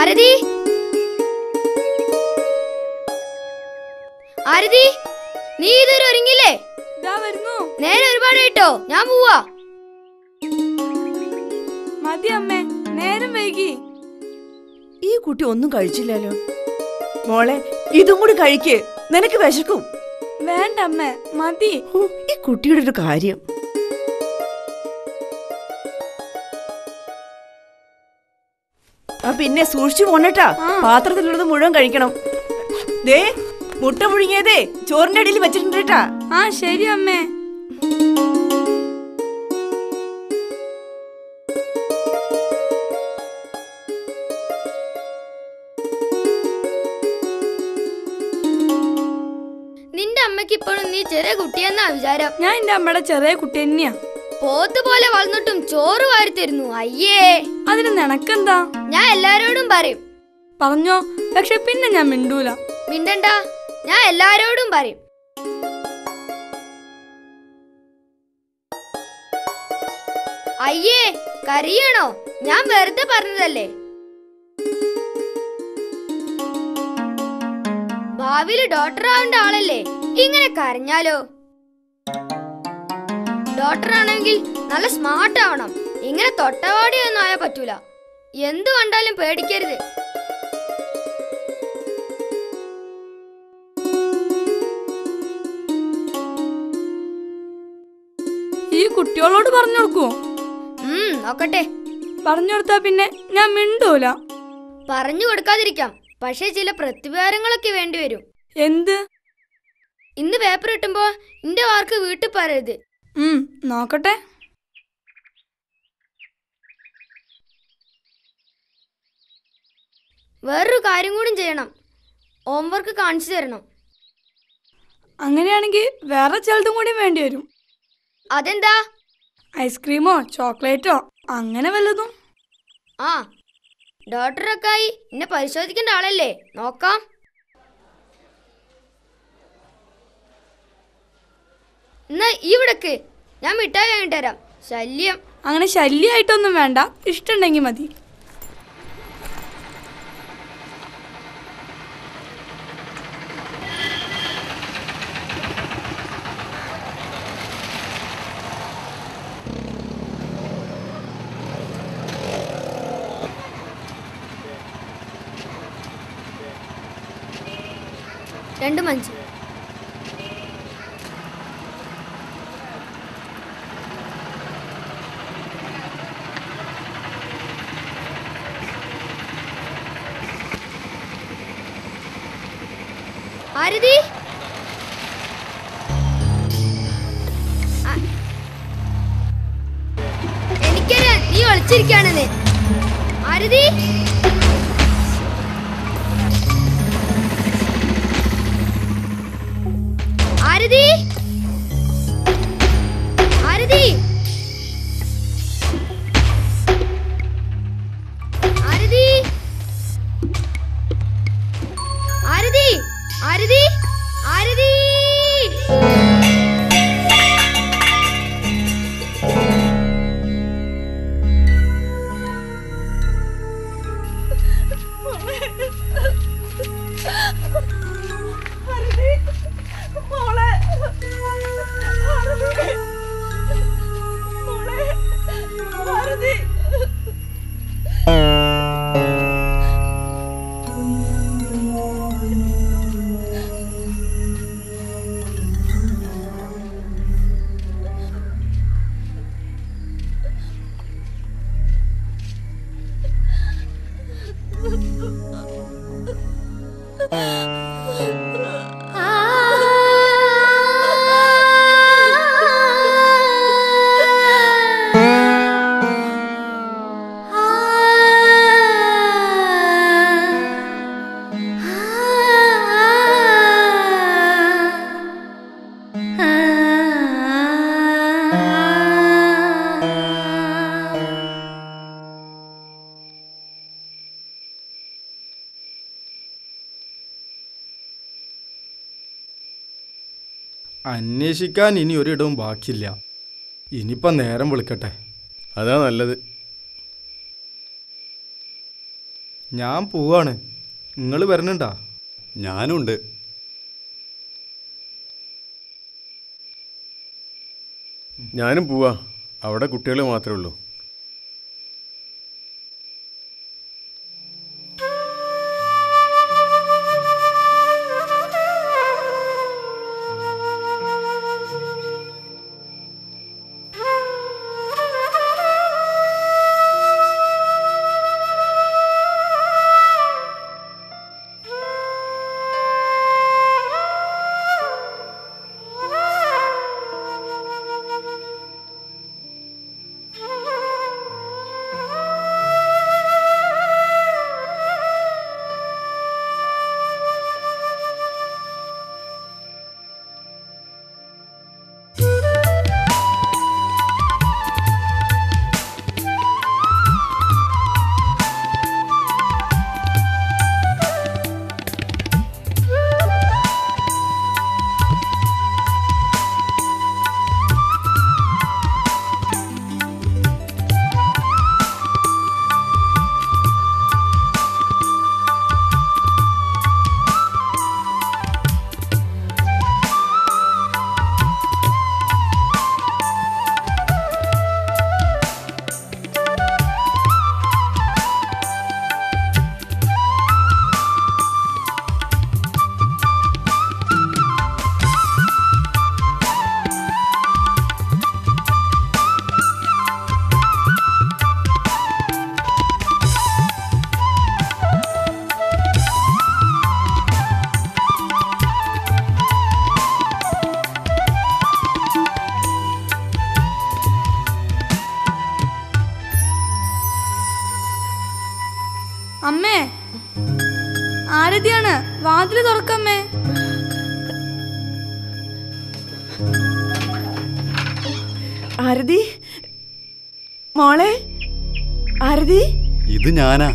ആരതി ആരതി നീ ഇതുവരെ ഒരുങ്ങില്ലേ ഇതാ വരുന്നു നേരെ ഒരുപാട് കേട്ടോ ഞാൻ പോവാ മതി അമ്മേ നേരം വൈകി ഈ കുട്ടി ഒന്നും കഴിച്ചില്ലല്ലോ മോളെ ഇതും കൂടി കഴിക്ക് നിനക്ക് വിശക്കും വേണ്ട അമ്മേ മതി ഹോ, ഈ കുട്ടിയുടെ ഒരു കാര്യം ആ പിന്നെ സൂക്ഷിച്ചു പോണട്ടാ പാത്രത്തിലുള്ളത് മുഴുവൻ കഴിക്കണം ദേ മുട്ട പുഴുങ്ങിയതേ ചോറിന്റെ അടിയിൽ വെച്ചിട്ടുണ്ട് കേട്ടാ ആ ശരി അമ്മേ നിന്റെ അമ്മയ്ക്ക് ഇപ്പോഴും നീ ചെറിയ കുട്ടിയെന്നാ വിചാരം ഞാൻ എന്റെ അമ്മയുടെ ചെറിയ കുട്ടി തന്നെയാ പോത്ത് പോലെ വളർന്നിട്ടും ചോറ് വാരി തരുന്നു അയ്യേ അതിന് നിനക്കെന്താ ഞാൻ എല്ലാരോടും പറയും പറഞ്ഞോ പക്ഷെ പിന്നെ ഞാൻ മിണ്ടൂല മിണ്ടണ്ട ഞാൻ എല്ലാരോടും പറയും അയ്യേ കരയണോ ഞാൻ വെറുതെ പറഞ്ഞതല്ലേ ഭാവിയിൽ ഡോക്ടർ ആവേണ്ട ആളല്ലേ ഇങ്ങനെ കരഞ്ഞാലോ ഡോക്ടർ ആണെങ്കിൽ നല്ല സ്മാർട്ട് ആവണം ഇങ്ങനെ തൊട്ടവാടിയൊന്നും ആയാ പറ്റൂല എന്തു കണ്ടാലും പേടിക്കരുത് ഈ കുട്ടികളോട് പറഞ്ഞു കൊടുക്കുവോ ഉം നോക്കട്ടെ പറഞ്ഞു കൊടുത്താ പിന്നെ ഞാൻ മിണ്ടൂല പറഞ്ഞു കൊടുക്കാതിരിക്കാം പക്ഷേ ചില പ്രതിവാരങ്ങളൊക്കെ വേണ്ടി വരും എന്ത് ഇന്ന് പേപ്പർ കിട്ടുമ്പോ ഇന്റെ വാർക്ക് വീട്ടിൽ പറയരുത് ഉം നോക്കട്ടെ വേറൊരു കാര്യം കൂടി ചെയ്യണം ഹോംവർക്ക് കാണിച്ചു തരണം അങ്ങനെയാണെങ്കിൽ വേറെ ചിലതും കൂടി വേണ്ടി വരും അതെന്താ ഐസ്ക്രീമോ ചോക്ലേറ്റോ അങ്ങനെ വല്ലതും ആ ഡോക്ടറൊക്കെ ആയി എന്നെ പരിശോധിക്കേണ്ട ആളല്ലേ നോക്കാം എന്നാ ഈ ഇവിടക്ക് ഞാൻ മിഠായി വാങ്ങിട്ട് തരാം ശല്യം അങ്ങനെ ശല്യമായിട്ടൊന്നും വേണ്ട ഇഷ്ടമുണ്ടെങ്കിൽ മതി രണ്ട് മഞ്ച് ആരതി ആ- എനിക്കറിയാം നീ ഒളിച്ചിരിക്കാണെന്ന് ആരതി ആരതി ആരതി ആരതി ആരതി ആരതി ആരതി അന്വേഷിക്കാൻ ഇനി ഒരിടവും ബാക്കിയില്ല ഇനിയിപ്പം നേരം വിളിക്കട്ടെ അതാ നല്ലത് ഞാൻ പോവാണ് നിങ്ങൾ വരണുണ്ടാ ഞാനും ഉണ്ട് ഞാനും പോവാ അവിടെ കുട്ടികൾ മാത്രമേ ഉള്ളൂ അമ്മേ ആരതിയാണ് വാതില് തുറക്കമ്മേ ആരതി മോളെ ആരതി ഇത് ഞാനാ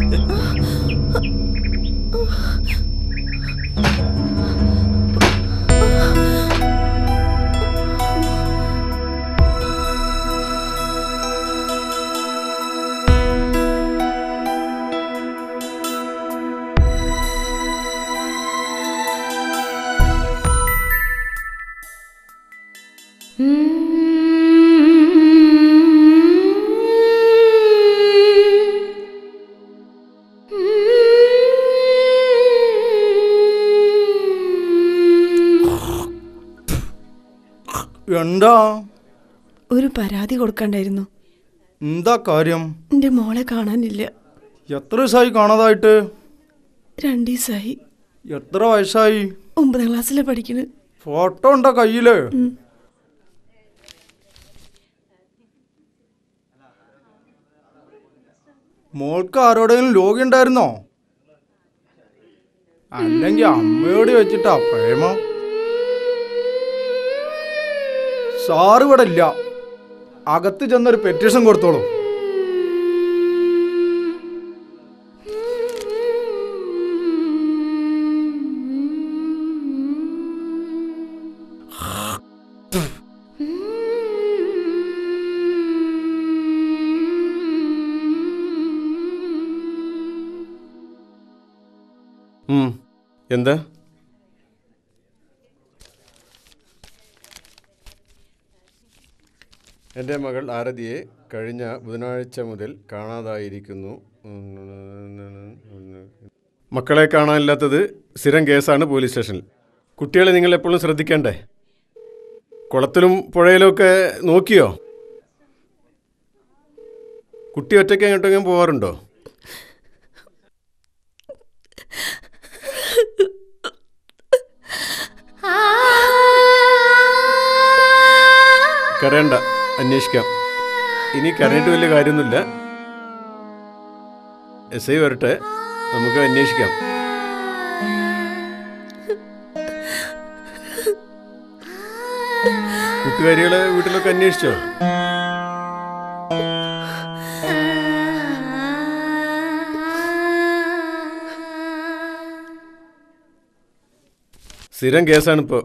എന്താ ഒരു പരാതി കൊടുക്കണ്ടായിരുന്നു എന്താ കാര്യം എൻ്റെ മോളെ കാണാനില്ല എത്ര ദിവസമായി കാണാതായിട്ട് രണ്ട് ദിവസമായി എത്ര വയസ്സായി ഒമ്പതാം ക്ലാസ്സിലാണ് പഠിക്കുന്നത് ഫോട്ടോ ഉണ്ടോ കയ്യില് മോൾക്ക് ആരോടെങ്കിലും രോഗി ഉണ്ടായിരുന്നോ അല്ലെങ്കിൽ അമ്മയോട് വെച്ചിട്ടാ പ്രേമം സാറ് ഇവിടെ ഇല്ല അകത്ത് ചെന്നൊരു പെറ്റീഷൻ കൊടുത്തോളൂ ഉം. എന്താ എൻ്റെ മകൾ ആരതിയെ കഴിഞ്ഞ ബുധനാഴ്ച മുതൽ കാണാതായിരിക്കുന്നു മക്കളെ കാണാനില്ലാത്തത് സ്ഥിരം കേസാണ് പോലീസ് സ്റ്റേഷനിൽ കുട്ടികളെ നിങ്ങൾ എപ്പോഴും ശ്രദ്ധിക്കണ്ടേ കുളത്തിലും പുഴയിലും ഒക്കെ നോക്കിയോ കുട്ടി ഒറ്റയ്ക്ക് എങ്ങോട്ടെങ്കിലും പോകാറുണ്ടോ കരയണ്ട അന്വേഷിക്കാം ഇനി കരഞ്ഞിട്ട് വലിയ കാര്യമൊന്നുമില്ല എസ് ഐ വരട്ടെ നമുക്ക് അന്വേഷിക്കാം കൂട്ടുകാരികളെ വീട്ടിലൊക്കെ അന്വേഷിച്ചോ സ്ഥിരം കേസാണിപ്പോ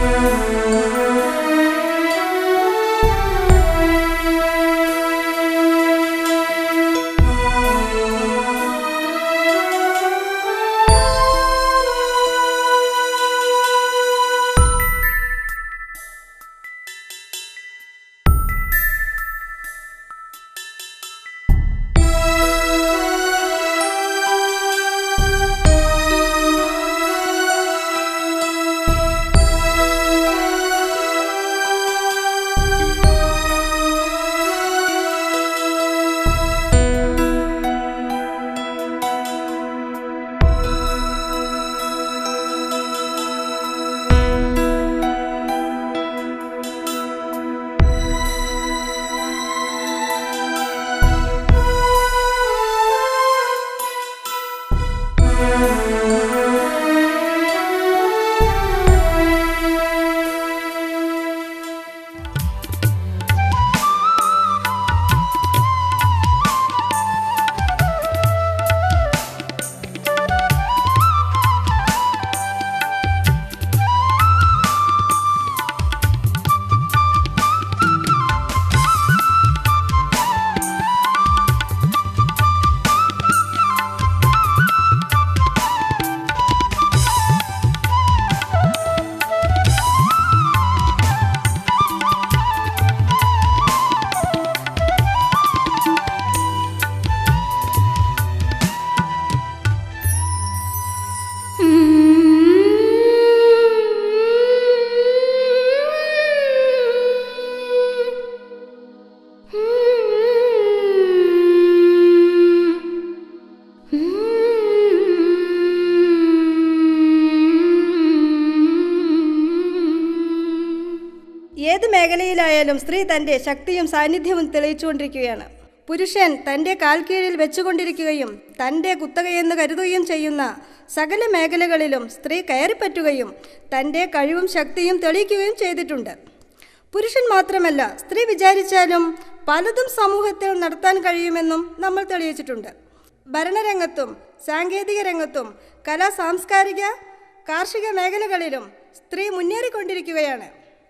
ഏത് മേഖലയിലായാലും സ്ത്രീ തൻ്റെ ശക്തിയും സാന്നിധ്യവും തെളിയിച്ചുകൊണ്ടിരിക്കുകയാണ് പുരുഷൻ തൻ്റെ കാൽക്കീഴിൽ വെച്ചുകൊണ്ടിരിക്കുകയും തൻ്റെ കുത്തകയെന്ന് കരുതുകയും ചെയ്യുന്ന സകല മേഖലകളിലും സ്ത്രീ കയറിപ്പറ്റുകയും തൻ്റെ കഴിവും ശക്തിയും തെളിയിക്കുകയും ചെയ്തിട്ടുണ്ട് പുരുഷൻ മാത്രമല്ല സ്ത്രീ വിചാരിച്ചാലും പലതും സമൂഹത്തിൽ നടത്താൻ കഴിയുമെന്നും നമ്മൾ തെളിയിച്ചിട്ടുണ്ട് ഭരണരംഗത്തും സാങ്കേതിക രംഗത്തും കലാ സാംസ്കാരിക കാർഷിക മേഖലകളിലും സ്ത്രീ മുന്നേറിക്കൊണ്ടിരിക്കുകയാണ്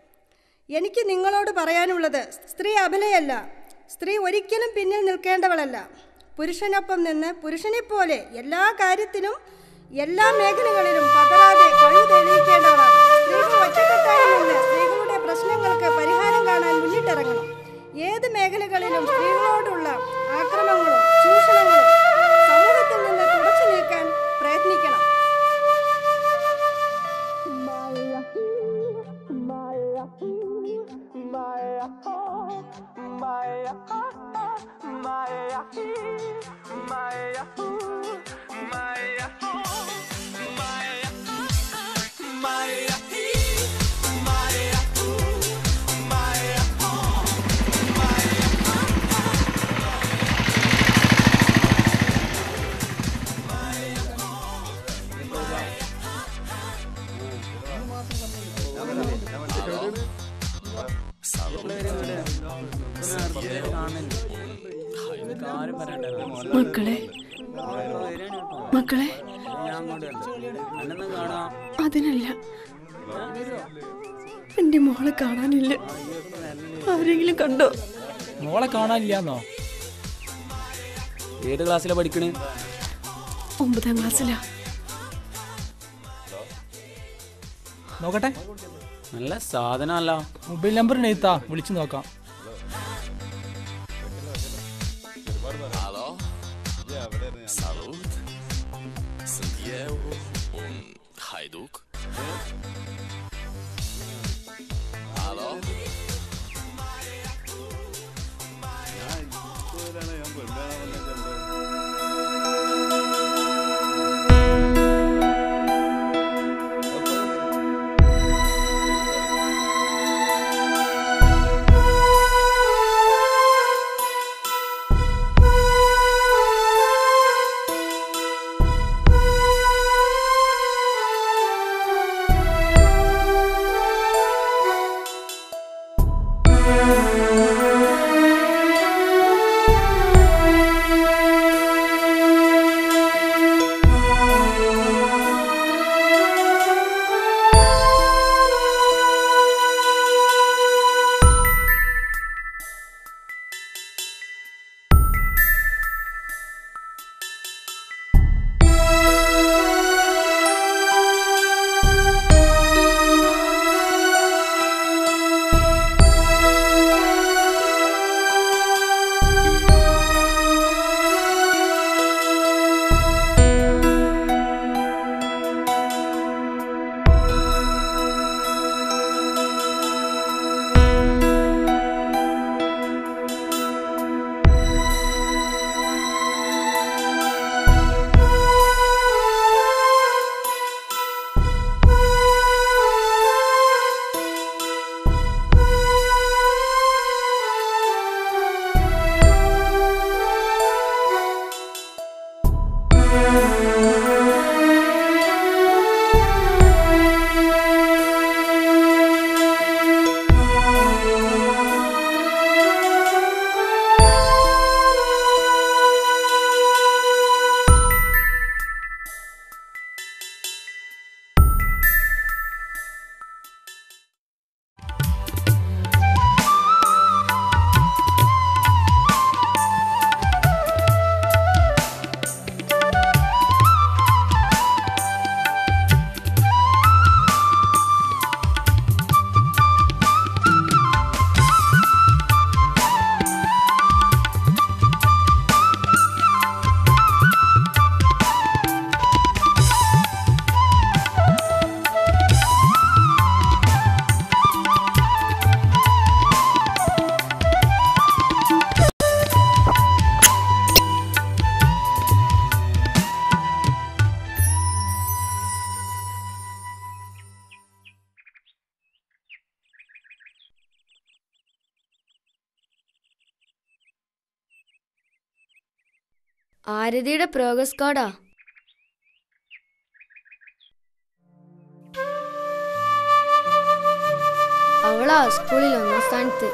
എനിക്ക് നിങ്ങളോട് പറയാനുള്ളത് സ്ത്രീ അബലയല്ല സ്ത്രീ ഒരിക്കലും പിന്നിൽ നിൽക്കേണ്ടവളല്ല പുരുഷനൊപ്പം നിന്ന് പുരുഷനെപ്പോലെ എല്ലാ കാര്യത്തിലും എല്ലാ മേഖലകളിലും പതറാതെ കഴിവ് തെളിയിക്കേണ്ടവളാണ് സ്ത്രീകൾ ഒറ്റക്കെട്ടായി നിന്ന് സ്ത്രീകളുടെ പ്രശ്നങ്ങൾക്ക് പരിഹാരം കാണാൻ മുന്നിട്ടിറങ്ങണം ഏത് മേഖലകളിലും സ്ത്രീകളോടുള്ള ആക്രമണങ്ങളും ചൂഷണങ്ങളും സമൂഹത്തിൽ നിന്ന് തുടച്ചു നീക്കാൻ പ്രയത്നിക്കണം മക്കളെ മക്കളെ അതിനല്ല എന്റെ മോളെ കാണാനില്ല ആരെങ്കിലും കണ്ടോ മോളെ കാണാനില്ലാന്നോ ഏത് ക്ലാസ്സിലാ പഠിക്കണേ ഒമ്പതാം ക്ലാസ്സിലാ നോക്കട്ടെ നല്ല സാധനമല്ല മൊബൈൽ നമ്പർ എഴുത്താ വിളിച്ചു നോക്കാം Salut. Sunt eu, un haiduc. Alo? ആ ആരതിയുടെ പ്രോഗ്രസ് കാർഡാ അവളാ സ്കൂളിൽ ഒന്നാം സ്ഥാനത്ത്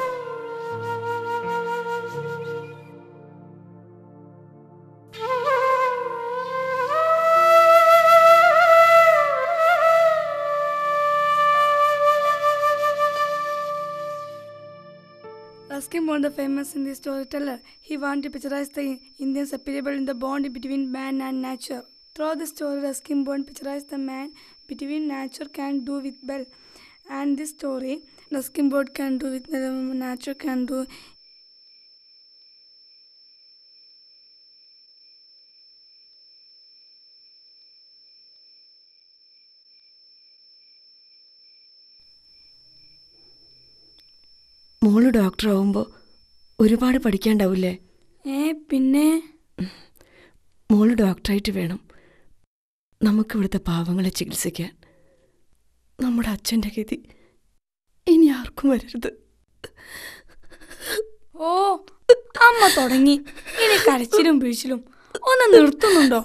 Ruskin was the famous in the storyteller. He wanted to picturize the Indian separable in the bond between man and nature. Throughout the story, Ruskin Bond picturized the man between nature can do with well. And this story, Ruskin Bond can do with uh, nature can do മോള് doctor ആവുമ്പോൾ ഒരുപാട് പഠിക്കാണ്ടാവില്ലേ ഏ പിന്നെ മോള് ഡോക്ടറായിട്ട് വേണം നമുക്ക് ഇവിടുത്തെ പാവങ്ങളെ ചികിത്സിക്കാൻ നമ്മുടെ അച്ഛൻ്റെ ഗതി ഇനി ആർക്കും വരരുത് ഓ അമ്മ തുടങ്ങി ഇനി കരച്ചിലും വീഴ്ചിലും ഒന്ന് നിർത്തുന്നുണ്ടോ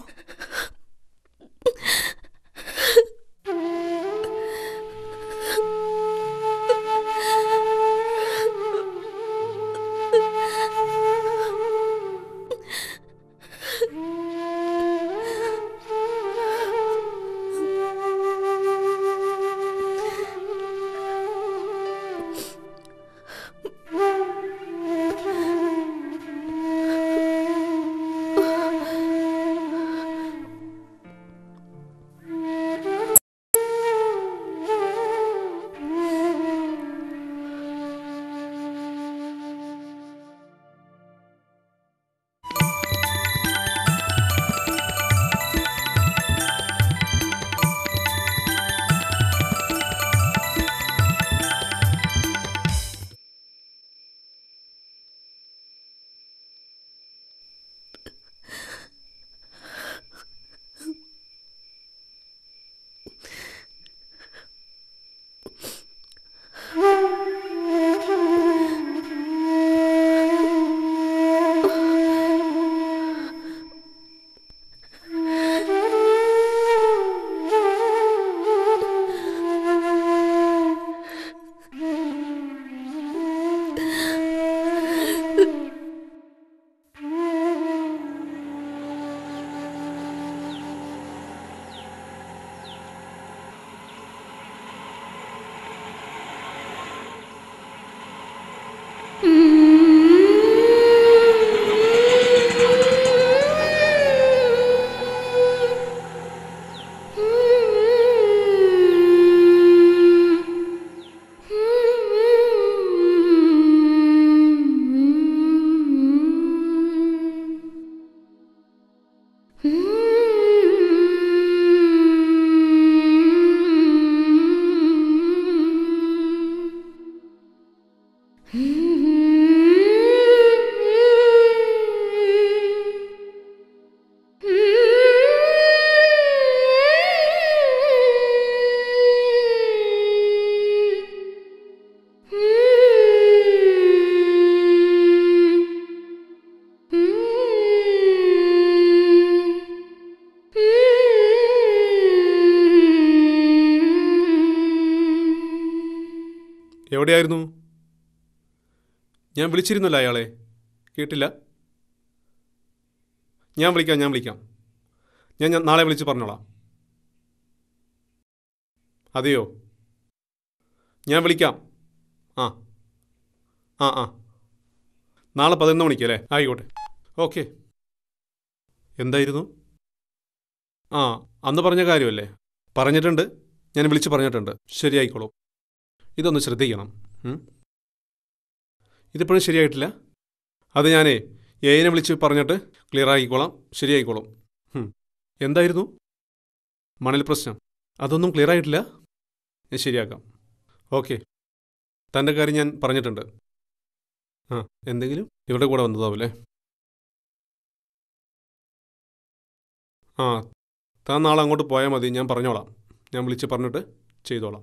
എവിടെയായിരുന്നു ഞാൻ വിളിച്ചിരുന്നല്ലോ അയാളെ കേട്ടില്ല ഞാൻ വിളിക്കാം ഞാൻ വിളിക്കാം ഞാൻ ഞാൻ നാളെ വിളിച്ച് പറഞ്ഞോളാം അതെയോ ഞാൻ വിളിക്കാം ആ ആ ആ നാളെ പതിനൊന്ന് മണിക്ക് അല്ലേ ആയിക്കോട്ടെ ഓക്കെ എന്തായിരുന്നു ആ അന്ന് പറഞ്ഞ കാര്യമല്ലേ പറഞ്ഞിട്ടുണ്ട് ഞാൻ വിളിച്ച് പറഞ്ഞിട്ടുണ്ട് ശരിയായിക്കോളും ഇതൊന്ന് ശ്രദ്ധിക്കണം ഉം. ഇതിപ്പോഴും ശരിയായിട്ടില്ല അത് ഞാനേ എയിനെ വിളിച്ച് പറഞ്ഞിട്ട് ക്ലിയർ ആയിക്കോളാം ശരിയായിക്കോളും ഉം. എന്തായിരുന്നു മണൽ പ്രശ്നം അതൊന്നും ക്ലിയർ ആയിട്ടില്ല ഞാൻ ശരിയാക്കാം ഓക്കെ തൻ്റെ കാര്യം ഞാൻ പറഞ്ഞിട്ടുണ്ട് ആ എന്തെങ്കിലും ഇവരുടെ കൂടെ വന്നതാവൂലേ ആ താൻ നാളെ അങ്ങോട്ട് പോയാൽ മതി ഞാൻ പറഞ്ഞോളാം ഞാൻ വിളിച്ച് പറഞ്ഞിട്ട് ചെയ്തോളാം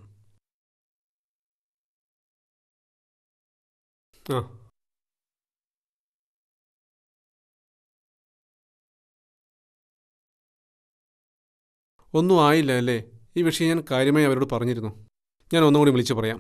ആ ഒന്നും ആയില്ല അല്ലേ ഈ വിഷയം ഞാൻ കാര്യമായി അവരോട് പറഞ്ഞിരുന്നു ഞാൻ ഒന്നും കൂടി വിളിച്ചു പറയാം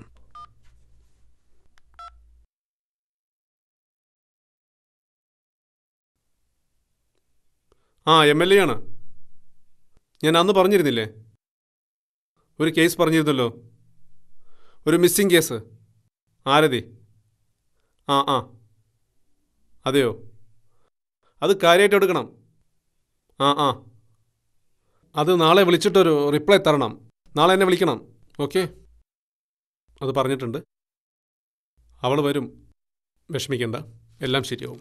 ആ എം എൽ എ ആണ് ഞാൻ അന്ന് പറഞ്ഞിരുന്നില്ലേ ഒരു കേസ് പറഞ്ഞിരുന്നല്ലോ ഒരു മിസ്സിംഗ് കേസ് ആരതി ആ ആ അതെയോ അത് കാര്യമായിട്ട് എടുക്കണം ആ ആ അത് നാളെ വിളിച്ചിട്ടൊരു റിപ്ലൈ തരണം നാളെ എന്നെ വിളിക്കണം ഓക്കെ അത് പറഞ്ഞിട്ടുണ്ട് അവൾ വരും വിഷമിക്കണ്ട എല്ലാം ശരിയാവും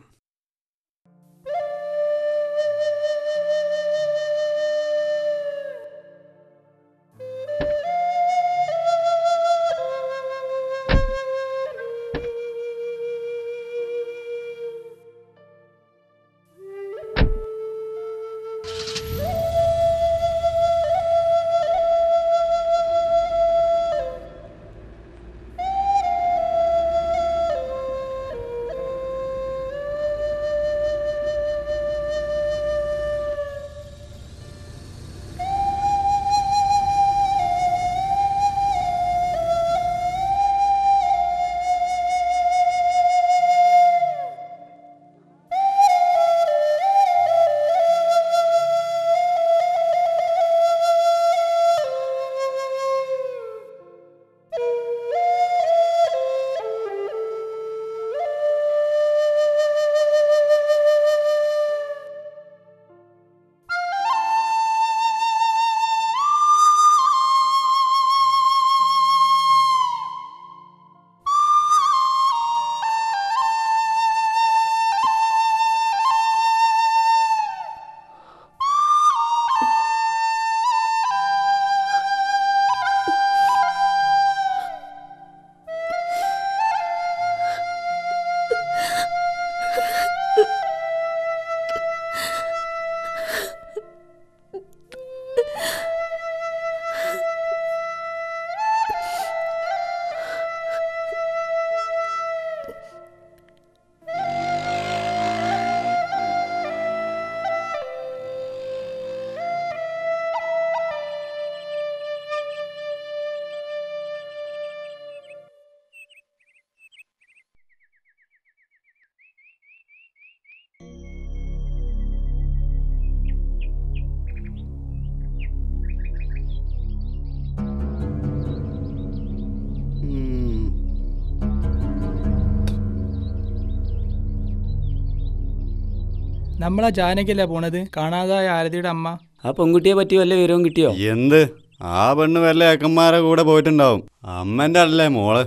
നമ്മളാ ജാനകിയല്ലേ പോണത് കാണാതായ ആരതിയുടെ അമ്മ ആ പെൺകുട്ടിയെ പറ്റി വല്ല വിവരവും കിട്ടിയോ എന്ത് ആ പെണ്ണ് വല്ല ഏക്കന്മാരെ കൂടെ പോയിട്ടുണ്ടാവും അമ്മന്റെ അല്ലേ മോള്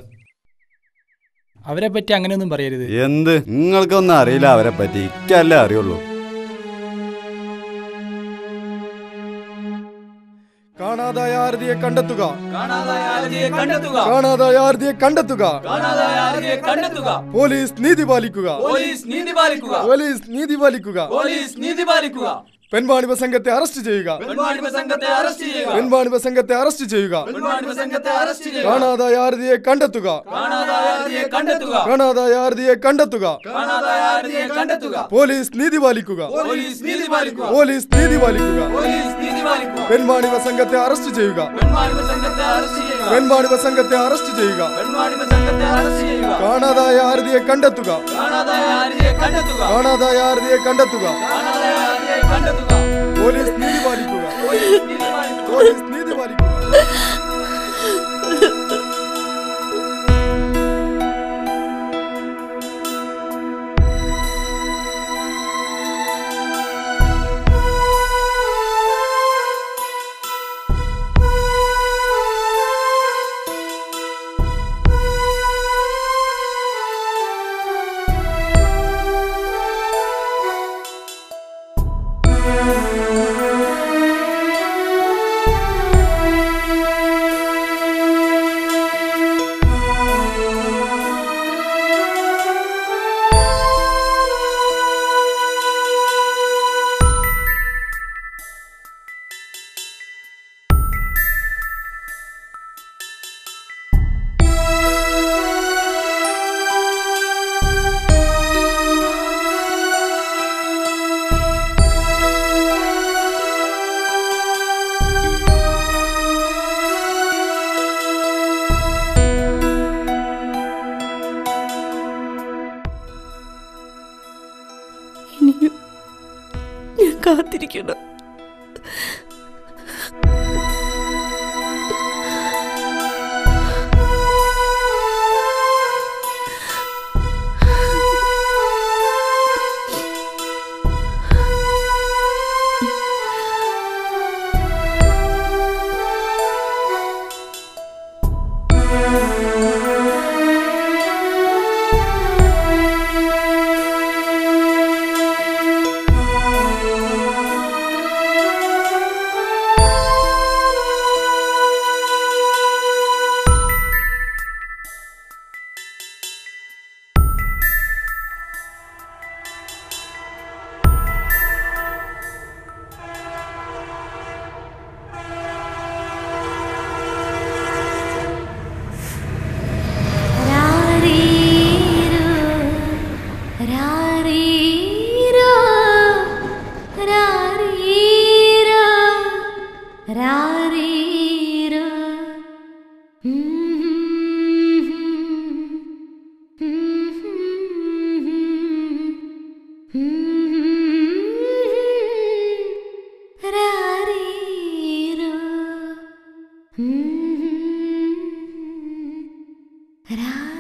അവരെ പറ്റി അങ്ങനെയൊന്നും പറയരുത് എന്ത് നിങ്ങൾക്കൊന്നും അറിയില്ല അവരെ പറ്റി ഇക്കല്ലേ അറിയുള്ളൂ കാണാതായ ആരതിയെ കണ്ടെത്തുക കാണാതായ ആരതിയെ കണ്ടെത്തുക കാണാതായ ആരതിയെ കണ്ടെത്തുക കാണാതായ ആരതിയെ കണ്ടെത്തുക പോലീസ് നീതി പാലിക്കുക പോലീസ് നീതി പാലിക്കുക പോലീസ് നീതി പാലിക്കുക പോലീസ് നീതി പാലിക്കുക പെൺവാണിഭ സംഘത്തെ അറസ്റ്റ് ചെയ്യുക പെൺവാണിഭ സംഘത്തെ അറസ്റ്റ് ചെയ്യുക പെൺവാണിഭ സംഘത്തെ അറസ്റ്റ് ചെയ്യുക പെൺവാണിഭ സംഘത്തെ അറസ്റ്റ് ചെയ്യുക കാണാതായ ആരതിയെ കണ്ടെത്തുക കാണാതായ ആരതിയെ കണ്ടെത്തുക കാണാതായ ആരതിയെ കണ്ടെത്തുക കാണാതായ ആരതിയെ കണ്ടെത്തുക പോലീസ് നീതി പാലിക്കുക പോലീസ് നീതി പാലിക്കുക പോലീസ് നീതി പാലിക്കുക പോലീസ് നീതി പാലിക്കുക പെൺവാണിഭ സംഘത്തെ അറസ്റ്റ് ചെയ്യുക പെൺവാണിഭ സംഘത്തെ അറസ്റ്റ് ചെയ്യുക പെൺവാണിഭ സംഘത്തെ അറസ്റ്റ് ചെയ്യുക പെൺവാണിഭ സംഘത്തെ അറസ്റ്റ് ചെയ്യുക കാണാതായ ആരതിയെ കണ്ടെത്തുക കാണാതായ ആരതിയെ കണ്ടെത്തുക കാണാതായ ആരതിയെ കണ്ടെത്തുക കാണാതായ ആരതിയെ കണ്ടെത്തുക പോലീസ് നീതി പാലിക്കുക പോലീസ് നീതി പാലിക്കുക പോലീസ് നീതി പാലിക്കുക Thank you. കാത്തിരിക്കണം രാ